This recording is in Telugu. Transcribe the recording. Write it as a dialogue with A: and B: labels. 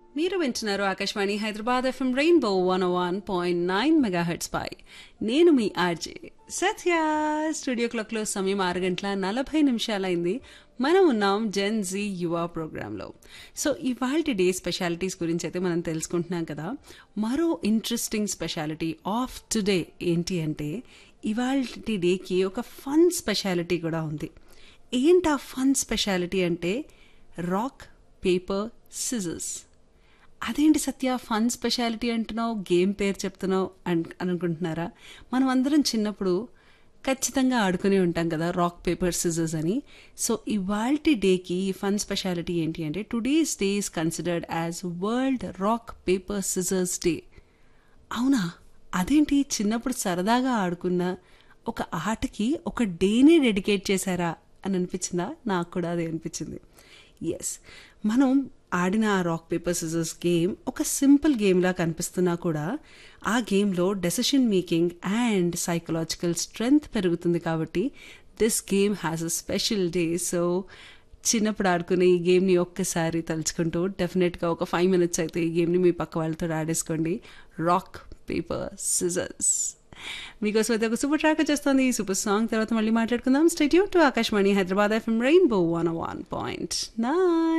A: మీరు వింటున్నారు Akashvani Hyderabad FM rainbow one one point nine megahertz పై నేను మీ ఆర్జే సత్య స్టూడియో క్లాక్లో సమయం ఆరు గంటల నలభై నిమిషాలైంది మనం ఉన్నాం జెన్ జీ యువ ప్రోగ్రాంలో సో ఇవాళ డే స్పెషాలిటీస్ గురించి అయితే మనం తెలుసుకుంటున్నాం కదా మరో ఇంట్రెస్టింగ్ స్పెషాలిటీ ఆఫ్ టుడే ఏంటి అంటే ఇవాళ డేకి ఒక ఫన్ స్పెషాలిటీ కూడా ఉంది ఏంటి ఆ ఫన్ స్పెషాలిటీ అంటే రాక్ పేపర్ సిజర్స్ అదేంటి సత్య ఫన్ స్పెషాలిటీ అంటున్నావు గేమ్ పేరు చెప్తున్నావు అన్ అనుకుంటున్నారా మనం అందరం చిన్నప్పుడు ఖచ్చితంగా ఆడుకునే ఉంటాం కదా రాక్ పేపర్ సిజర్స్ అని సో ఇవాల్టి డేకి ఈ ఫన్ స్పెషాలిటీ ఏంటి అంటే today's day is considered as world rock paper scissors day అవునా అదేంటి చిన్నప్పుడు సరదాగా ఆడుకున్న ఒక ఆటకి ఒక డేనే డెడికేట్ చేశారా అని అనిపించిందా నాకు కూడా అదే అనిపించింది ఎస్ మనం ఆడిన ఆ రాక్ పేపర్ సిజర్స్ గేమ్ ఒక సింపుల్ గేమ్లా కనిపిస్తున్నా కూడా ఆ గేమ్లో decision making and psychological strength పెరుగుతుంది కాబట్టి this game has a special day so చిన్నప్పుడు ఆడుకునే ఈ గేమ్ని ఒక్కసారి తలుచుకుంటూ డెఫినెట్గా ఒక ఫైవ్ మినిట్స్ అయితే ఈ గేమ్ని మీ పక్క వాళ్ళతో ఆడేసుకోండి రాక్ పేపర్ సిజర్స్ మీకోసం అయితే ఒక సూపర్ ట్రాక్ వచ్చేస్తుంది ఈ సూపర్ సాంగ్ తర్వాత మళ్ళీ మాట్లాడుకుందాం stay tuned to Akashvani Hyderabad FM rainbow one one point nine